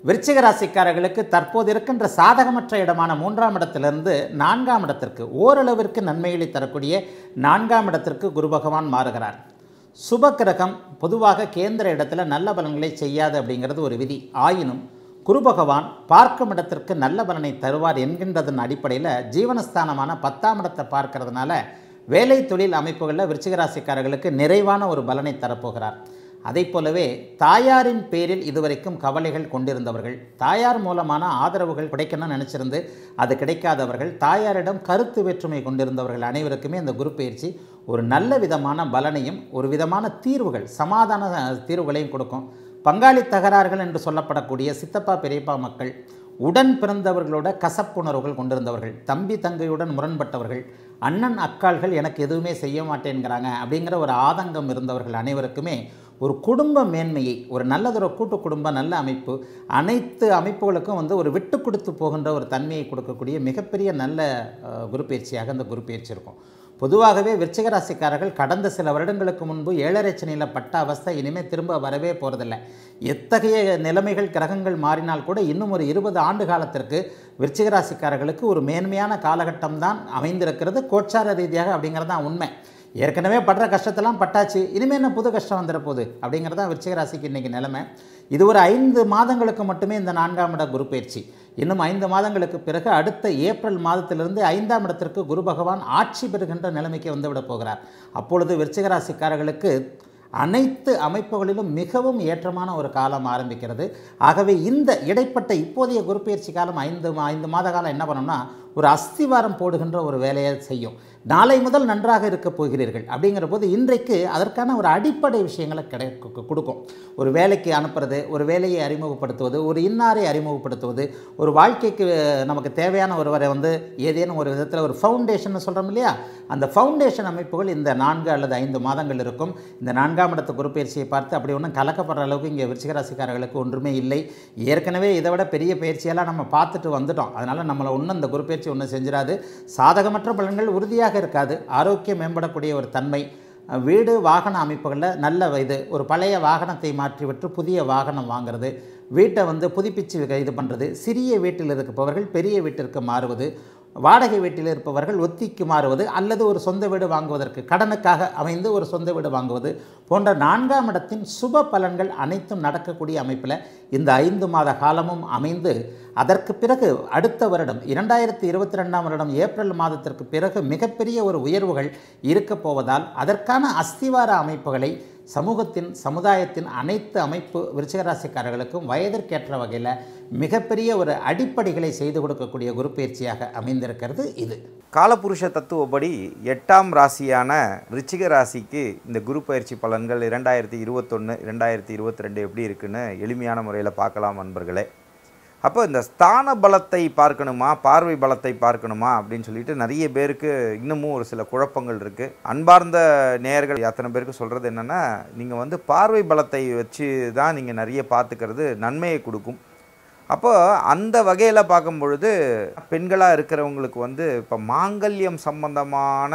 விருச்சிக ராசிக்காரர்களுக்கு தற்போது இருக்கின்ற சாதகமற்ற இடமான மூன்றாம் இடத்திலிருந்து நான்காம் இடத்திற்கு ஓரளவிற்கு நன்மைகளை தரக்கூடிய நான்காம் இடத்திற்கு குரு பகவான் மாறுகிறார் சுப கிரகம் பொதுவாக கேந்திர இடத்துல நல்ல பலன்களை செய்யாது அப்படிங்கிறது ஒரு விதி ஆயினும் குரு பகவான் பார்க்கும் இடத்திற்கு நல்ல பலனை தருவார் என்கின்றதன் அடிப்படையில் ஜீவனஸ்தானமான பத்தாம் இடத்தை பார்க்கறதுனால வேலை தொழில் அமைப்புகளில் விருச்சிக ராசிக்காரர்களுக்கு நிறைவான ஒரு பலனை தரப்போகிறார் அதைப் போலவே தாயாரின் பேரில் இதுவரைக்கும் கவலைகள் கொண்டிருந்தவர்கள் தாயார் மூலமான ஆதரவுகள் கிடைக்கணும்னு நினச்சிருந்து அது கிடைக்காதவர்கள் தாயாரிடம் கருத்து வேற்றுமை கொண்டிருந்தவர்கள் அனைவருக்குமே இந்த குரு பயிற்சி ஒரு நல்ல விதமான பலனையும் ஒரு விதமான தீர்வுகள் சமாதான தீர்வுகளையும் கொடுக்கும் பங்காளி தகராறுகள் என்று சொல்லப்படக்கூடிய சித்தப்பா பெரியப்பா மக்கள் உடன் பிறந்தவர்களோட கசப்புணர்வுகள் கொண்டிருந்தவர்கள் தம்பி தங்கையுடன் முரண்பட்டவர்கள் அண்ணன் அக்காள்கள் எனக்கு எதுவுமே செய்ய மாட்டேங்கிறாங்க அப்படிங்கிற ஒரு ஆதங்கம் இருந்தவர்கள் அனைவருக்குமே ஒரு குடும்ப மேன்மையை ஒரு நல்லதொரு கூட்டு குடும்ப நல்ல அமைப்பு அனைத்து அமைப்புகளுக்கும் வந்து ஒரு விட்டு கொடுத்து போகின்ற ஒரு தன்மையை கொடுக்கக்கூடிய மிகப்பெரிய நல்ல அஹ், குரு பயிற்சியாக இந்த குரு பயிற்சி இருக்கும் பொதுவாகவே விருச்சிக ராசிக்காரர்கள் கடந்த சில வருடங்களுக்கு முன்பு ஏழரை சனியில் பட்ட அவஸ்தை இனிமேல் திரும்ப வரவே போகிறதில்ல எத்தகைய நிலைமைகள் கிரகங்கள் மாறினால் கூட இன்னும் ஒரு இருபது ஆண்டு காலத்திற்கு விருச்சிக ராசிக்காரர்களுக்கு ஒரு மேன்மையான காலகட்டம் தான் அமைந்திருக்கிறது கோச்சார ரீதியாக அப்படிங்கிறது தான் உண்மை ஏற்கனவே படுற கஷ்டத்தெல்லாம் பட்டாச்சு இனிமேல் என்ன புது கஷ்டம் வந்துட போகுது அப்படிங்கிறது தான் விருச்சிக ராசிக்கு இன்றைக்கி நிலைமை இது ஒரு ஐந்து மாதங்களுக்கு மட்டுமே இந்த நான்காம் இட குரு பயிற்சி இன்னும் ஐந்து மாதங்களுக்கு பிறகு அடுத்த ஏப்ரல் மாதத்திலிருந்து ஐந்தாம் இடத்திற்கு குரு பகவான் ஆட்சி பெறுகின்ற நிலைமைக்கு வந்துவிட போகிறார் அப்பொழுது விருச்சிக ராசிக்காரர்களுக்கு அனைத்து அமைப்புகளிலும் மிகவும் ஏற்றமான ஒரு காலம் ஆரம்பிக்கிறது ஆகவே இந்த இடைப்பட்ட இப்போதைய குரு பயிற்சி காலம் ஐந்து மா- ஐந்து மாத காலம் என்ன பண்ணோம்னா ஒரு அஸ்திவாரம் போடுகின்ற ஒரு வேலையை செய்யும் நாளை முதல் நன்றாக இருக்க போகிறீர்கள் அப்படிங்கிற போது இன்றைக்கு அதற்கான ஒரு அடிப்படை விஷயங்களை கிடை கு- கொடுக்கும் ஒரு வேலைக்கு அனுப்புறது ஒரு வேலையை அறிமுகப்படுத்துவது ஒரு இன்னாரை அறிமுகப்படுத்துவது ஒரு வாழ்க்கைக்கு நமக்கு தேவையான ஒருவரை வந்து ஏதேனும் ஒரு விதத்தில் ஒரு ஃபவுண்டேஷன் சொல்கிறோம் இல்லையா அந்த ஃபவுண்டேஷன் அமைப்புகள் இந்த நான்கு அல்லது ஐந்து மாதங்கள் இருக்கும் இந்த நான்காம் இடத்து குறுப்பெயர்ச்சியை பார்த்து அப்படி ஒன்றும் கலக்கப்படுற அளவுக்கு இங்கே விருச்சிகராசிக்காரர்களுக்கு ஒன்றுமே இல்லை ஏற்கனவே இதை விட பெரிய பயிற்சியெல்லாம் நம்ம பார்த்துட்டு வந்துட்டோம் அதனால் நம்மளை ஒன்றும் இந்த குறுப்பெயர்ச்சி ஒன்றும் செஞ்சிடாது சாதகமற்ற பலன்கள் உறுதியாக இருக்காது ஆரோக்கியம் மேம்படக்கூடிய ஒரு தன்மை அஹ், வீடு வாகன அமைப்புகளில் நல்ல இது ஒரு பழைய வாகனத்தை மாற்றிவிட்டு புதிய வாகனம் வாங்குறது வீட்டை வந்து புதுப்பிச்சு இது பண்ணுறது சிறிய வீட்டில் இருப்பவர்கள் பெரிய வீட்டிற்கு மாறுவது வாடகை வீட்டில் இருப்பவர்கள் ஒத்திக்கு மாறுவது அல்லது ஒரு சொந்த வீடு வாங்குவதற்கு கடனுக்காக அமைந்து ஒரு சொந்த வீடு வாங்குவது போன்ற நான்காம் இடத்தின் சுப பலன்கள் அனைத்தும் நடக்கக்கூடிய அமைப்பில் இந்த ஐந்து மாத காலமும் அமைந்து அதற்கு பிறகு அடுத்த வருடம் இரண்டாயிரத்தி இருபத்தி ரெண்டாம் வருடம் ஏப்ரல் மாதத்திற்கு பிறகு மிகப்பெரிய ஒரு உயர்வுகள் இருக்கப் போவதால் அதற்கான அஸ்திவார அமைப்புகளை சமூகத்தின் சமுதாயத்தின் அனைத்து அமைப்பு விருச்சிகராசிக்காரர்களுக்கும் வயதிற்கேற்ற வகையில் மிகப்பெரிய ஒரு அடிப்படைகளை செய்து கொடுக்கக்கூடிய குரு பயிற்சியாக அமைந்திருக்கிறது இது காலபுருஷ தத்துவப்படி எட்டாம் ராசியான ரிச்சிக ராசிக்கு இந்த குரு பயிற்சி பலன்கள் இரண்டாயிரத்தி இருபத்தொன்று இரண்டாயிரத்தி இருபத்தி ரெண்டு எப்படி இருக்குன்னு எளிமையான முறையில் பார்க்கலாம் நண்பர்களே அப்போ இந்த ஸ்தான பலத்தை பார்க்கணுமா பார்வை பலத்தை பார்க்கணுமா அப்படின்னு சொல்லிட்டு நிறைய பேருக்கு இன்னமும் ஒரு சில குழப்பங்கள் இருக்குது அன்பார்ந்த நேயர்கள் அத்தனை பேருக்கு சொல்கிறது என்னென்னா நீங்கள் வந்து பார்வை பலத்தை வச்சு தான் நீங்கள் நிறைய பார்த்துக்கிறது நன்மையை கொடுக்கும் அப்போ அந்த வகையில் பார்க்கும் பொழுது பெண்களாக இருக்கிறவங்களுக்கு வந்து இப்போ மாங்கல்யம் சம்பந்தமான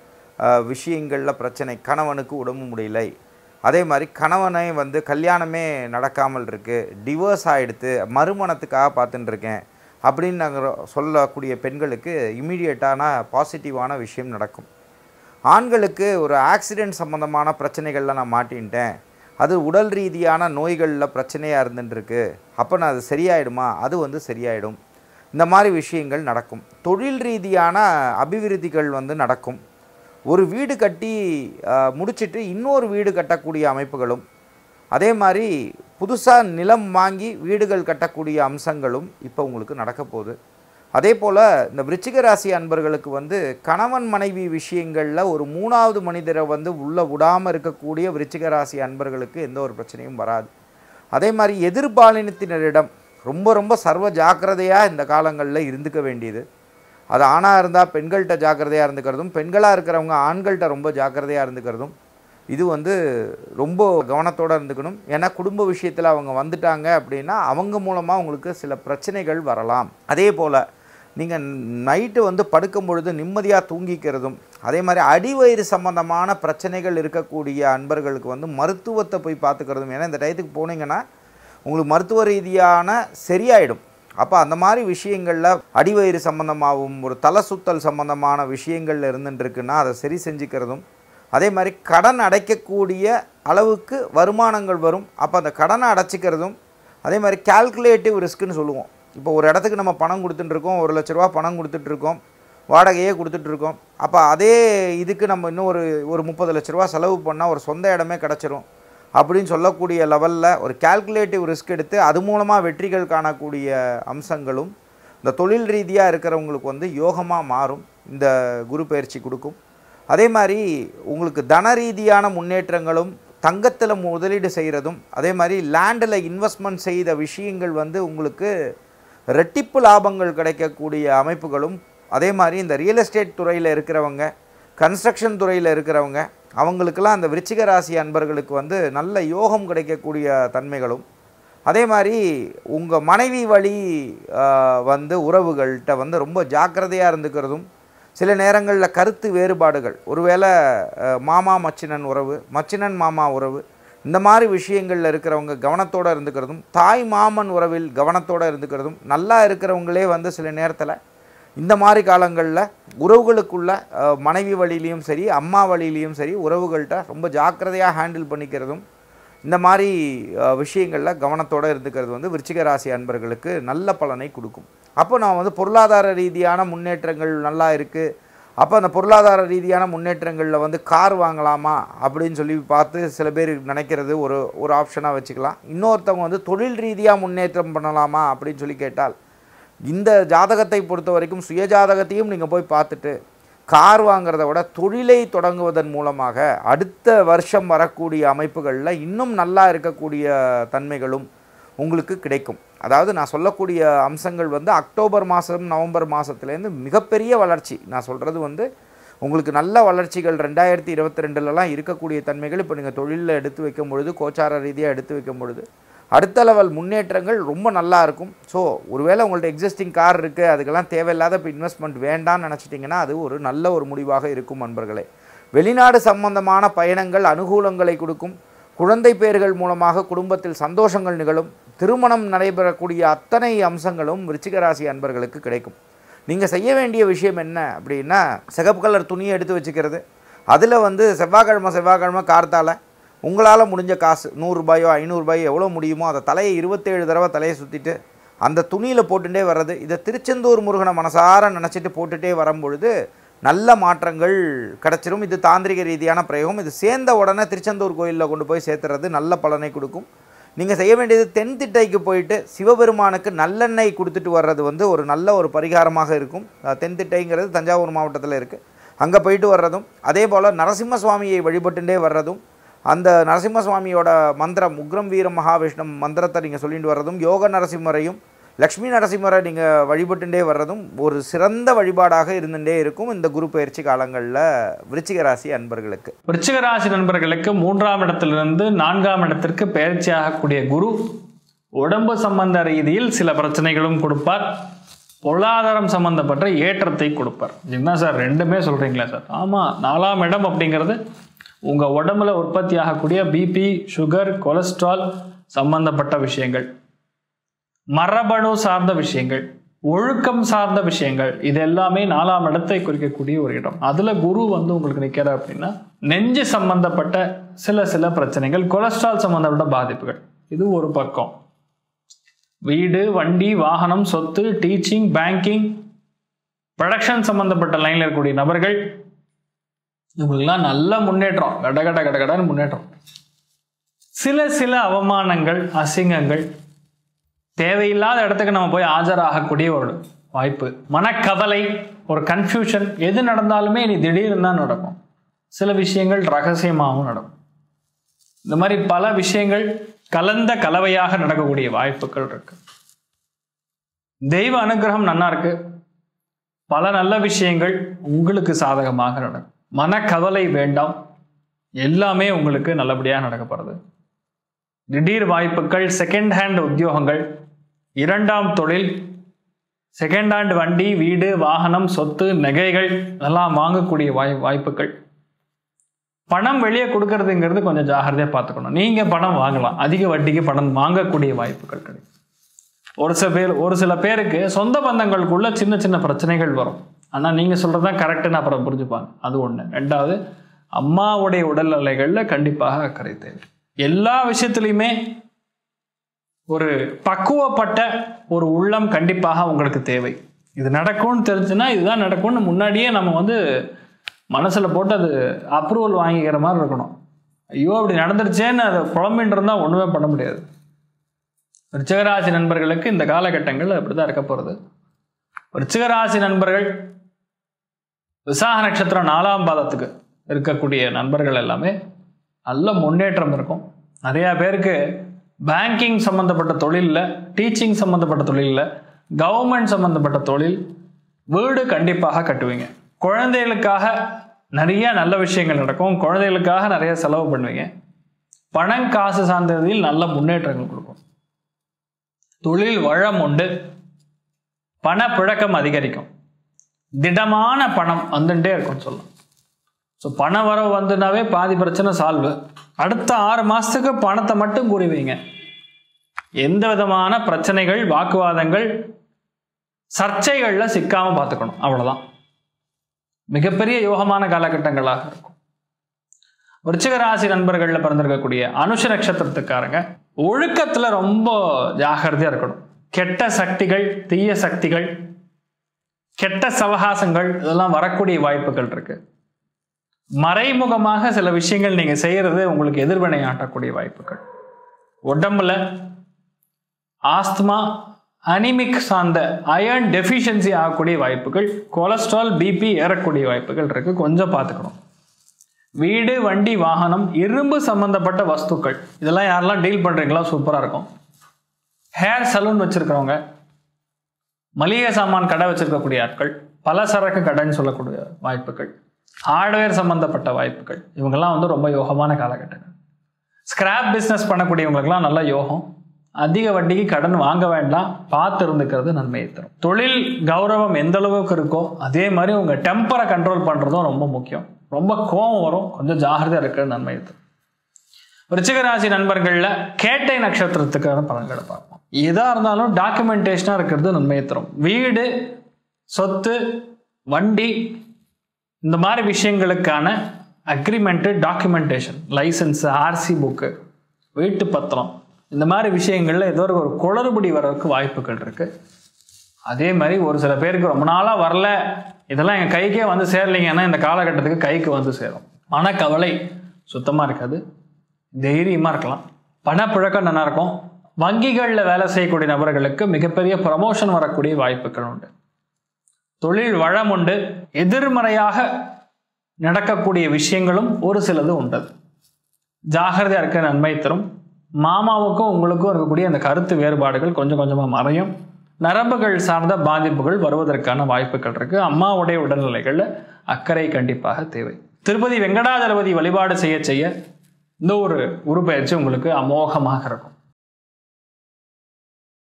விஷயங்களில் பிரச்சனை கணவனுக்கு உடம்பு முடியலை அதே மாதிரி கணவனை வந்து கல்யாணமே நடக்காமல் இருக்குது டிவோர்ஸ் ஆகிடுத்து மறுமணத்துக்காக பார்த்துட்டு இருக்கேன் அப்படின்னு நாங்கள் சொல்லக்கூடிய பெண்களுக்கு இமீடியட்டான பாசிட்டிவான விஷயம் நடக்கும் ஆண்களுக்கு ஒரு ஆக்சிடெண்ட் சம்மந்தமான பிரச்சனைகளில் நான் மாட்டின்ட்டேன் அது உடல் ரீதியான நோய்களில் பிரச்சனையாக இருந்துட்டுருக்கு அப்போ நான் அது சரியாயிடுமா அது வந்து சரியாயிடும் இந்த மாதிரி விஷயங்கள் நடக்கும் தொழில் ரீதியான அபிவிருத்திகள் வந்து நடக்கும் ஒரு வீடு கட்டி அஹ், முடிச்சிட்டு இன்னொரு வீடு கட்டக்கூடிய அமைப்புகளும் அதே மாதிரி புதுசாக நிலம் வாங்கி வீடுகள் கட்டக்கூடிய அம்சங்களும் இப்போ உங்களுக்கு நடக்க போகுது அதே போல் இந்த விருச்சிக ராசி அன்பர்களுக்கு வந்து கணவன் மனைவி விஷயங்களில் ஒரு மூணாவது மனிதரை வந்து உள்ளே விடாமல் இருக்கக்கூடிய விருச்சிக ராசி அன்பர்களுக்கு எந்த ஒரு பிரச்சனையும் வராது அதே மாதிரி எதிர்பாலினத்தினரிடம் ரொம்ப ரொம்ப சர்வ ஜாக்கிரதையாக இந்த காலங்களில் இருந்துக்க வேண்டியது அது ஆணாக இருந்தால் பெண்கள்கிட்ட ஜாக்கிரதையாக இருந்துக்கிறதும் பெண்களாக இருக்கிறவங்க ஆண்கள்கிட்ட ரொம்ப ஜாக்கிரதையாக இருந்துக்கிறதும் இது வந்து ரொம்ப கவனத்தோடு இருந்துக்கணும் ஏன்னா குடும்ப விஷயத்தில் அவங்க வந்துட்டாங்க அப்படின்னா அவங்க மூலமாக உங்களுக்கு சில பிரச்சனைகள் வரலாம் அதே போல் நீங்கள் நைட்டு வந்து படுக்கும் பொழுது நிம்மதியாக தூங்கிக்கிறதும் அதே மாதிரி அடிவயிறு சம்பந்தமான பிரச்சனைகள் இருக்கக்கூடிய அன்பர்களுக்கு வந்து மருத்துவத்தை போய் பார்த்துக்கிறதும் ஏன்னா இந்த டயத்துக்கு போனீங்கன்னா உங்களுக்கு மருத்துவ ரீதியான சரியாயிடும் அப்போ அந்த மாதிரி விஷயங்களில் அடிவயிறு சம்பந்தமாகவும் ஒரு தலை சுத்தல் சம்பந்தமான விஷயங்கள்ல இருந்துட்டு இருக்குன்னா அதை சரி செஞ்சுக்கிறதும் அதே மாதிரி கடன் அடைக்கக்கூடிய அளவுக்கு வருமானங்கள் வரும் அப்போ அந்த கடனை அடைச்சிக்கிறதும் அதே மாதிரி கால்குலேட்டிவ் ரிஸ்க்குன்னு சொல்லுவோம் இப்போ ஒரு இடத்துக்கு நம்ம பணம் கொடுத்துட்டு இருக்கோம் ஒரு லட்ச ரூபா பணம் கொடுத்துட்டு இருக்கோம் வாடகையே கொடுத்துட்டு இருக்கோம் அப்போ அதே இதுக்கு நம்ம இன்னும் ஒரு ஒரு முப்பது லட்ச ரூபா செலவு பண்ணால் ஒரு சொந்த இடமே கிடச்சிரும் அப்படின்னு சொல்லக்கூடிய லெவலில் ஒரு கால்குலேட்டிவ் ரிஸ்க் எடுத்து அது மூலமாக வெற்றிகள் காணக்கூடிய அம்சங்களும் இந்த தொழில் ரீதியாக இருக்கிறவங்களுக்கு வந்து யோகமாக மாறும் இந்த குரு பயிற்சி கொடுக்கும் அதே மாதிரி உங்களுக்கு தன ரீதியான முன்னேற்றங்களும் தங்கத்தில் முதலீடு செய்கிறதும் அதே மாதிரி லேண்டில் இன்வெஸ்ட்மெண்ட் செய்த விஷயங்கள் வந்து உங்களுக்கு ரெட்டிப்பு லாபங்கள் கிடைக்கக்கூடிய அமைப்புகளும் அதே மாதிரி இந்த ரியல் எஸ்டேட் துறையில் இருக்கிறவங்க கன்ஸ்ட்ரக்ஷன் துறையில் இருக்கிறவங்க அவங்களுக்கெல்லாம் அந்த விருச்சிக ராசி அன்பர்களுக்கு வந்து நல்ல யோகம் கிடைக்கக்கூடிய தன்மைகளும் அதே மாதிரி உங்கள் மனைவி வழி ஆஹ், வந்து உறவுகள்கிட்ட வந்து ரொம்ப ஜாக்கிரதையாக இருந்துக்கிறதும் சில நேரங்களில் கருத்து வேறுபாடுகள் ஒருவேளை அஹ், மாமா மச்சினன் உறவு மச்சினன் மாமா உறவு இந்த மாதிரி விஷயங்களில் இருக்கிறவங்க கவனத்தோடு இருந்துக்கிறதும் தாய் மாமன் உறவில் கவனத்தோடு இருந்துக்கிறதும் நல்லா இருக்கிறவங்களே வந்து சில நேரத்தில் இந்த மாதிரி காலங்களில் உறவுகளுக்குள்ள அஹ், மனைவி வழியிலையும் சரி அம்மா வழியிலையும் சரி உறவுகள்கிட்ட ரொம்ப ஜாக்கிரதையாக ஹேண்டில் பண்ணிக்கிறதும் இந்த மாதிரி அஹ், விஷயங்களில் கவனத்தோடு இருந்துக்கிறது வந்து விருச்சிக ராசி அன்பர்களுக்கு நல்ல பலனை கொடுக்கும் அப்போ நான் வந்து பொருளாதார ரீதியான முன்னேற்றங்கள் நல்லா இருக்குது அப்போ அந்த பொருளாதார ரீதியான முன்னேற்றங்களில் வந்து கார் வாங்கலாமா அப்படின்னு சொல்லி பார்த்து சில பேர் நினைக்கிறது ஒரு ஒரு ஆப்ஷனாக வச்சுக்கலாம் இன்னொருத்தவங்க வந்து தொழில் ரீதியாக முன்னேற்றம் பண்ணலாமா அப்படின்னு சொல்லி கேட்டால் இந்த ஜாதகத்தை பொறுத்த வரைக்கும் சுய ஜாதகத்தையும் நீங்கள் போய் பார்த்துட்டு கார் வாங்குறத விட தொழிலை தொடங்குவதன் மூலமாக அடுத்த வருஷம் வரக்கூடிய அமைப்புகளில் இன்னும் நல்லா இருக்கக்கூடிய தன்மைகளும் உங்களுக்கு கிடைக்கும் அதாவது நான் சொல்லக்கூடிய அம்சங்கள் வந்து அக்டோபர் மாதம் நவம்பர் மாதத்துலேருந்து மிகப்பெரிய வளர்ச்சி நான் சொல்கிறது வந்து உங்களுக்கு நல்ல வளர்ச்சிகள் ரெண்டாயிரத்தி இருபத்தி ரெண்டுலலாம் இருக்கக்கூடிய தன்மைகள் இப்போ நீங்கள் தொழிலில் எடுத்து வைக்கும் பொழுது கோச்சார ரீதியாக எடுத்து வைக்கும் பொழுது அடுத்த லெவல் முன்னேற்றங்கள் ரொம்ப நல்லா இருக்கும் ஸோ ஒருவேளை உங்கள்ட்ட எக்ஸிஸ்டிங் கார் இருக்குது அதுக்கெல்லாம் தேவையில்லாத இப்போ இன்வெஸ்ட்மெண்ட் வேண்டாம்னு நினச்சிட்டிங்கன்னா அது ஒரு நல்ல ஒரு முடிவாக இருக்கும் நண்பர்களே வெளிநாடு சம்பந்தமான பயணங்கள் அனுகூலங்களை கொடுக்கும் குழந்தை பேர்கள் மூலமாக குடும்பத்தில் சந்தோஷங்கள் நிகழும் திருமணம் நடைபெறக்கூடிய அத்தனை அம்சங்களும் விருச்சிக ராசி அன்பர்களுக்கு கிடைக்கும் நீங்கள் செய்ய வேண்டிய விஷயம் என்ன அப்படின்னா சிகப்பு கலர் துணியை எடுத்து வச்சுக்கிறது அதில் வந்து செவ்வாய்க்கிழமை செவ்வாய்க்கிழமை கார்த்தால உங்களால் முடிஞ்ச காசு நூறுரூபாயோ ஐநூறுரூபாயோ எவ்வளோ முடியுமோ அதை தலையை இருபத்தேழு தடவை தலையை சுற்றிட்டு அந்த துணியில் போட்டுட்டே வர்றது இதை திருச்செந்தூர் முருகனை மனசார நினச்சிட்டு போட்டுட்டே வரும்பொழுது நல்ல மாற்றங்கள் கிடச்சிரும் இது தாந்திரிக ரீதியான பிரயோகம் இது சேர்ந்த உடனே திருச்செந்தூர் கோயிலில் கொண்டு போய் சேர்த்துறது நல்ல பலனை கொடுக்கும் நீங்கள் செய்ய வேண்டியது தென் திட்டைக்கு போயிட்டு சிவபெருமானுக்கு நல்லெண்ணெய் கொடுத்துட்டு வர்றது வந்து ஒரு நல்ல ஒரு பரிகாரமாக இருக்கும் அஹ் தென் திட்டைங்கிறது தஞ்சாவூர் மாவட்டத்தில் இருக்குது அங்கே போயிட்டு வர்றதும் அதே போல் நரசிம்ம சுவாமியை வழிபட்டுட்டே வர்றதும் அந்த நரசிம்ம சுவாமியோட மந்திரம் உக்ரம் வீரம் மகாவிஷ்ணு மந்திரத்தை நீங்கள் சொல்லிட்டு வர்றதும் யோக நரசிம்மரையும் லக்ஷ்மி நரசிம்மரை நீங்கள் வழிபட்டுட்டே வர்றதும் ஒரு சிறந்த வழிபாடாக இருந்துட்டே இருக்கும் இந்த குரு பயிற்சி காலங்களில் விருச்சிக ராசி அன்பர்களுக்கு விருச்சிக ராசி நண்பர்களுக்கு மூன்றாம் இடத்திலிருந்து நான்காம் இடத்திற்கு பயிற்சியாகக்கூடிய குரு உடம்பு சம்பந்த ரீதியில் சில பிரச்சனைகளும் கொடுப்பார் பொருளாதாரம் சம்பந்தப்பட்ட ஏற்றத்தை கொடுப்பார் என்ன சார் ரெண்டுமே சொல்றீங்களா சார் ஆமாம் நாலாம் இடம் அப்படிங்கிறது உங்கள் உடம்புல உற்பத்தி ஆகக்கூடிய பிபி சுகர் கொலஸ்ட்ரால் சம்பந்தப்பட்ட விஷயங்கள் மரபணு சார்ந்த விஷயங்கள் ஒழுக்கம் சார்ந்த விஷயங்கள் இது எல்லாமே நாலாம் இடத்தை குறிக்கக்கூடிய ஒரு இடம் அதுல குரு வந்து உங்களுக்கு நிக்கிற அப்படின்னா நெஞ்சு சம்பந்தப்பட்ட சில சில பிரச்சனைகள் கொலஸ்ட்ரால் சம்பந்தப்பட்ட பாதிப்புகள் இது ஒரு பக்கம் வீடு வண்டி வாகனம் சொத்து டீச்சிங் பேங்கிங் ப்ரொடக்ஷன் சம்பந்தப்பட்ட லைன்ல இருக்கக்கூடிய நபர்கள் இவங்களுக்குலாம் நல்ல முன்னேற்றம் கட கட கட கடன்னு முன்னேற்றம் சில சில அவமானங்கள் அசிங்கங்கள் தேவையில்லாத இடத்துக்கு நம்ம போய் ஆஜராகக்கூடிய ஒரு வாய்ப்பு மனக்கவலை ஒரு கன்ஃபியூஷன் எது நடந்தாலுமே இனி திடீர்னு தான் நடக்கும் சில விஷயங்கள் ரகசியமாகவும் நடக்கும் இந்த மாதிரி பல விஷயங்கள் கலந்த கலவையாக நடக்கக்கூடிய வாய்ப்புகள் இருக்கு தெய்வ அனுகிரகம் நன்னா இருக்கு பல நல்ல விஷயங்கள் உங்களுக்கு சாதகமாக நடக்கும் மனக்கவலை வேண்டாம் எல்லாமே உங்களுக்கு நல்லபடியாக நடக்க போகிறது திடீர் வாய்ப்புகள் செகண்ட் ஹேண்ட் உத்தியோகங்கள் இரண்டாம் தொழில் செகண்ட் ஹேண்ட் வண்டி வீடு வாகனம் சொத்து நகைகள் இதெல்லாம் வாங்கக்கூடிய வாய் வாய்ப்புகள் பணம் வெளியே கொடுக்கறதுங்கிறது கொஞ்சம் ஜாகிரதையாக பார்த்துக்கணும் நீங்கள் பணம் வாங்கலாம் அதிக வட்டிக்கு பணம் வாங்கக்கூடிய வாய்ப்புகள் கிடைக்கும் ஒரு சில பேர் ஒரு சில பேருக்கு சொந்த பந்தங்களுக்குள்ள சின்ன சின்ன பிரச்சனைகள் வரும் ஆனால் நீங்கள் சொல்கிறது தான் கரெக்டுன்னு அப்புறம் புரிஞ்சுப்பாங்க அது ஒன்று ரெண்டாவது அம்மாவுடைய உடல்நிலைகளில் கண்டிப்பாக அக்கறை தேவை எல்லா விஷயத்துலையுமே ஒரு பக்குவப்பட்ட ஒரு உள்ளம் கண்டிப்பாக உங்களுக்கு தேவை இது நடக்கும்னு தெரிஞ்சுன்னா இதுதான் நடக்கும்னு முன்னாடியே நம்ம வந்து மனசில் போட்டு அது அப்ரூவல் வாங்கிக்கிற மாதிரி இருக்கணும் ஐயோ அப்படி நடந்துருச்சேன்னு அதை குழம்பின்னு இருந்தால் ஒன்றுமே பண்ண முடியாது ரிச்சகராசி நண்பர்களுக்கு இந்த காலகட்டங்கள் அப்படி தான் இருக்க போகிறது ரிச்சகராசி நண்பர்கள் விசாக நட்சத்திரம் நாலாம் பாதத்துக்கு இருக்கக்கூடிய நண்பர்கள் எல்லாமே நல்ல முன்னேற்றம் இருக்கும் நிறையா பேருக்கு பேங்கிங் சம்மந்தப்பட்ட தொழிலில் டீச்சிங் சம்மந்தப்பட்ட தொழிலில் கவர்மெண்ட் சம்மந்தப்பட்ட தொழில் வீடு கண்டிப்பாக கட்டுவீங்க குழந்தைகளுக்காக நிறைய நல்ல விஷயங்கள் நடக்கும் குழந்தைகளுக்காக நிறைய செலவு பண்ணுவீங்க பணம் காசு சார்ந்ததில் நல்ல முன்னேற்றங்கள் கொடுக்கும் தொழில் வளம் உண்டு பணப்புழக்கம் அதிகரிக்கும் திடமான பணம் வந்துட்டே இருக்கும் சொல்லலாம் ஸோ பண வரவு வந்துனாவே பாதி பிரச்சனை சால்வு அடுத்த ஆறு மாதத்துக்கு பணத்தை மட்டும் கூறி வைங்க எந்த விதமான பிரச்சனைகள் வாக்குவாதங்கள் சர்ச்சைகளில் சிக்காமல் பார்த்துக்கணும் அவ்வளோதான் மிகப்பெரிய யோகமான காலகட்டங்களாக இருக்கும் விருச்சிக ராசி நண்பர்களில் பிறந்திருக்கக்கூடிய அனுஷ நட்சத்திரத்துக்காரங்க ஒழுக்கத்தில் ரொம்ப ஜாகிரதையாக இருக்கணும் கெட்ட சக்திகள் தீய சக்திகள் கெட்ட சவகாசங்கள் இதெல்லாம் வரக்கூடிய வாய்ப்புகள் இருக்கு மறைமுகமாக சில விஷயங்கள் நீங்க செய்யறது உங்களுக்கு எதிர்வினை ஆட்டக்கூடிய வாய்ப்புகள் உடம்புல ஆஸ்துமா அனிமிக் சார்ந்த அயர்ன் டெஃபிஷியன்சி ஆகக்கூடிய வாய்ப்புகள் கொலஸ்ட்ரால் பிபி ஏறக்கூடிய வாய்ப்புகள் இருக்கு கொஞ்சம் பார்த்துக்கணும் வீடு வண்டி வாகனம் இரும்பு சம்பந்தப்பட்ட வஸ்துக்கள் இதெல்லாம் யாரெல்லாம் டீல் பண்றீங்களோ சூப்பரா இருக்கும் ஹேர் சலூன் வச்சிருக்கிறவங்க மளிகை சாமான் கடை வச்சிருக்கக்கூடிய ஆட்கள் பலசரக்கு கடைன்னு சொல்லக்கூடிய வாய்ப்புகள் ஹார்ட்வேர் சம்பந்தப்பட்ட வாய்ப்புகள் இவங்கெல்லாம் வந்து ரொம்ப யோகமான காலகட்டங்கள் ஸ்கிராப் பிஸ்னஸ் பண்ணக்கூடியவங்களுக்கெல்லாம் நல்ல யோகம் அதிக வட்டிக்கு கடன் வாங்க வேண்டாம் பார்த்து இருந்துக்கிறது நன்மையை தரும் தொழில் கௌரவம் எந்த அளவுக்கு இருக்கோ அதே மாதிரி உங்கள் டெம்பரை கண்ட்ரோல் பண்ணுறதும் ரொம்ப முக்கியம் ரொம்ப கோபம் வரும் கொஞ்சம் ஜாகிரதையாக இருக்கிறது நன்மையை தரும் விருச்சிகராசி நண்பர்களில் கேட்டை நட்சத்திரத்துக்கான பலன்களை பார்ப்போம் எதாக இருந்தாலும் டாக்குமெண்டேஷனாக இருக்கிறது நன்மையை தரும் வீடு சொத்து வண்டி இந்த மாதிரி விஷயங்களுக்கான agreement documentation licence RC book வீட்டு பத்திரம் இந்த மாதிரி விஷயங்களில் ஏதோ ஒரு குளறுபடி வரதுக்கு வாய்ப்புகள் இருக்குது அதே மாதிரி ஒரு சில பேருக்கு ரொம்ப நாளாக வரல இதெல்லாம் எங்கள் கைக்கே வந்து சேரலைங்கன்னா இந்த காலகட்டத்துக்கு கைக்கு வந்து சேரும் மனக்கவலை சுத்தமாக இருக்காது தைரியமாக இருக்கலாம் பணப்புழக்கம் நல்லா இருக்கும் வங்கிகளில் வேலை செய்யக்கூடிய நபர்களுக்கு மிகப்பெரிய ப்ரமோஷன் வரக்கூடிய வாய்ப்புகள் உண்டு தொழில் வளம் உண்டு எதிர்மறையாக நடக்கக்கூடிய விஷயங்களும் ஒரு சிலது உண்டு ஜாகிரதையாக இருக்க நன்மை தரும் மாமாவுக்கும் உங்களுக்கும் இருக்கக்கூடிய அந்த கருத்து வேறுபாடுகள் கொஞ்சம் கொஞ்சமாக மறையும் நரம்புகள் சார்ந்த பாதிப்புகள் வருவதற்கான வாய்ப்புகள் இருக்கு அம்மாவுடைய உடல்நிலைகளில் அக்கறை கண்டிப்பாக தேவை திருப்பதி வெங்கடாஜலபதி வழிபாடு செய்ய செய்ய இந்த ஒரு உருப்பெயர்ச்சி உங்களுக்கு அமோகமாக இருக்கும்